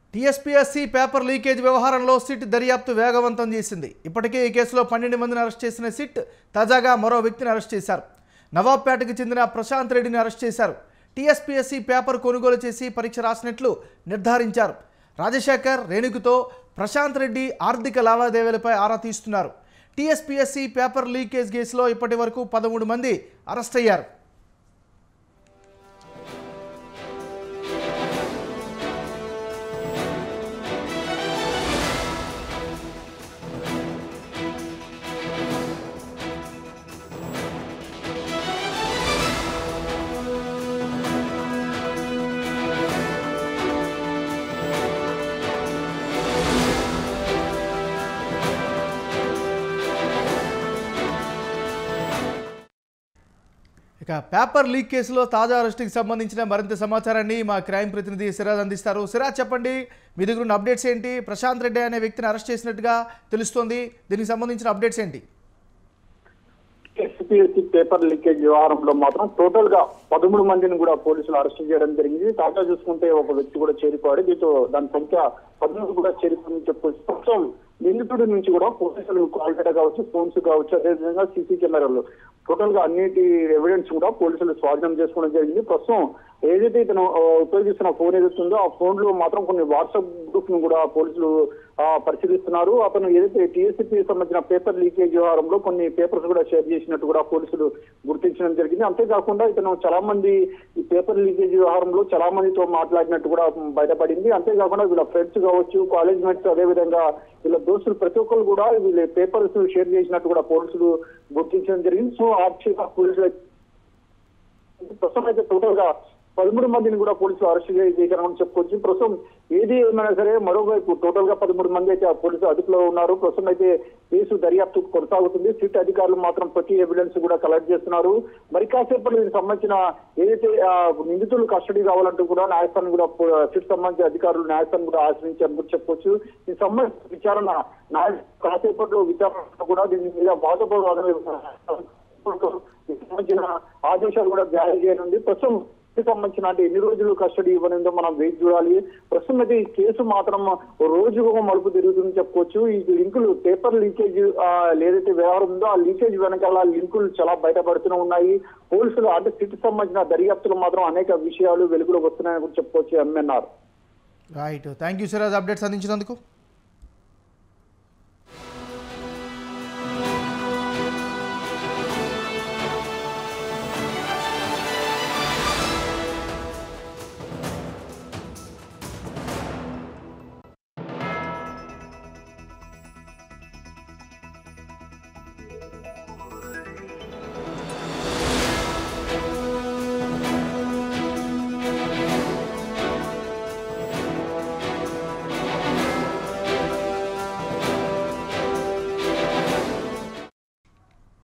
TSPSC paper leakage వ్యవహారంలో SIT దర్యాప్తు వేగవంతం చేసింది ఇప్పటికే ఈ కేసులో పన్నెండు మందిని అరెస్ట్ చేసిన సిట్ తాజాగా మరో వ్యక్తిని అరెస్ట్ చేశారు నవాబ్పేటకు చెందిన ప్రశాంత్ రెడ్డిని అరెస్ట్ చేశారు టీఎస్పీఎస్సీ పేపర్ కొనుగోలు చేసి పరీక్ష రాసినట్లు నిర్ధారించారు రాజశేఖర్ రేణుకుతో ప్రశాంత్ రెడ్డి ఆర్థిక లావాదేవీలపై ఆరా తీస్తున్నారు టీఎస్పీఎస్సీ పేపర్ లీకేజ్ కేసులో ఇప్పటి వరకు పదమూడు మంది అరెస్ట్ అయ్యారు ఇక పేపర్ లీక్ కేసులో తాజా అరెస్టుకి సంబంధించిన మరింత సమాచారాన్ని మా క్రైమ్ ప్రతినిధి సిరాజ్ అందిస్తారు సిరాజ్ చెప్పండి మీ దగ్గర ఉన్న అప్డేట్స్ ఏంటి ప్రశాంత్ రెడ్డి అనే వ్యక్తిని అరెస్ట్ చేసినట్టుగా తెలుస్తోంది దీనికి సంబంధించిన అప్డేట్స్ ఏంటి ఎస్పీఎస్సీ పేపర్ లీకేజ్ వ్యవహారంలో మాత్రం టోటల్ గా పదమూడు మందిని కూడా పోలీసులు అరెస్ట్ చేయడం జరిగింది తాజా చూసుకుంటే ఒక వ్యక్తి కూడా చేరిపోయాడు దీంతో దాని సంఖ్య పదమూడు కూడా చేరిపోయిందని చెప్పొచ్చు ప్రస్తుతం నిందితుడి నుంచి కూడా పోలీసులు కాల్ డేటా కావచ్చు ఫోన్స్ కావచ్చు అదేవిధంగా సీసీ కెమెరాలు టోటల్ గా అన్నిటి ఎవిడెన్స్ కూడా పోలీసులు స్వాధీనం చేసుకోవడం జరిగింది ప్రస్తుతం ఏదైతే ఇతను ఆ, ఉపయోగిస్తున్న ఫోన్ ఏదైతే ఉందో ఆ ఫోన్ లో మాత్రం కొన్ని వాట్సాప్ గ్రూప్ ను కూడా పోలీసులు ఆ, పరిశీలిస్తున్నారు అతను ఏదైతే టీఎస్సీపీ సంబంధించిన పేపర్ లీకేజ్ వ్యవహారంలో కొన్ని పేపర్స్ కూడా షేర్ చేసినట్టు కూడా పోలీసులు గుర్తించడం జరిగింది అంతేకాకుండా ఇతను చాలా మంది ఈ పేపర్ లీకేజ్ వ్యవహారంలో చాలా మందితో మాట్లాడినట్టు కూడా బయటపడింది అంతేకాకుండా వీళ్ళ ఫ్రెండ్స్ కావచ్చు కాలేజ్ మేట్స్ అదేవిధంగా వీళ్ళ దోస్తులు ప్రతి ఒక్కరు కూడా వీళ్ళ పేపర్స్ షేర్ చేసినట్టు కూడా పోలీసులు గుర్తించడం జరిగింది సో ఆర్చీగా పోలీసులు ప్రస్తుతం అయితే టోటల్ గా పదమూడు మందిని కూడా పోలీసులు అరెస్ట్ చేశారని చెప్పుకోవచ్చు ప్రస్తుతం ఏది ఏమైనా సరే మరోవైపు టోటల్ గా పదమూడు మంది అయితే ఆ పోలీసు అదుపులో ఉన్నారు ప్రస్తుతం అయితే కేసు దర్యాప్తు కొనసాగుతుంది సిట్ అధికారులు మాత్రం ప్రతి ఎవిడెన్స్ కూడా కలెక్ట్ చేస్తున్నారు మరి కాసేపట్లో దీనికి సంబంధించిన ఏదైతే ఆ, నిందితులు కస్టడీ కావాలంటూ కూడా న్యాయస్థానం కూడా పో- సిట్ సంబంధించిన అధికారులు న్యాయస్థానం కూడా ఆశ్రయించారని కూడా చెప్పొచ్చు దీనికి సంబంధించిన విచారణ న్యాయ కాసేపట్లో విచారణ కూడా దీని మీద వాదపోవాలని సంబంధించిన ఆదేశాలు కూడా జారీ చేయనుంది ప్రస్తుతం దీనికి సంబంధించిన అంటే ఎన్ని రోజులు కస్టడీ ఇవ్వనుందో మనం వేచి చూడాలి ప్రస్తుతం అయితే ఈ కేసు మాత్రం రోజుకు ఒక మలుపు తిరుగుతుందని చెప్పుకోవచ్చు ఈ లింకులు పేపర్ లీకేజ్ ఏదైతే వ్యవహారం ఉందో ఆ లీకేజ్ వెనకాల లింకులు చాలా బయటపడుతూనే ఉన్నాయి పోలీసులు అంటే సిట్ సంబంధించిన దర్యాప్తులు మాత్రం అనేక విషయాలు వెలుగులోకి వస్తున్నాయని కూడా చెప్పుకోవచ్చు MNR right thank you Siraj updates అందించినందుకు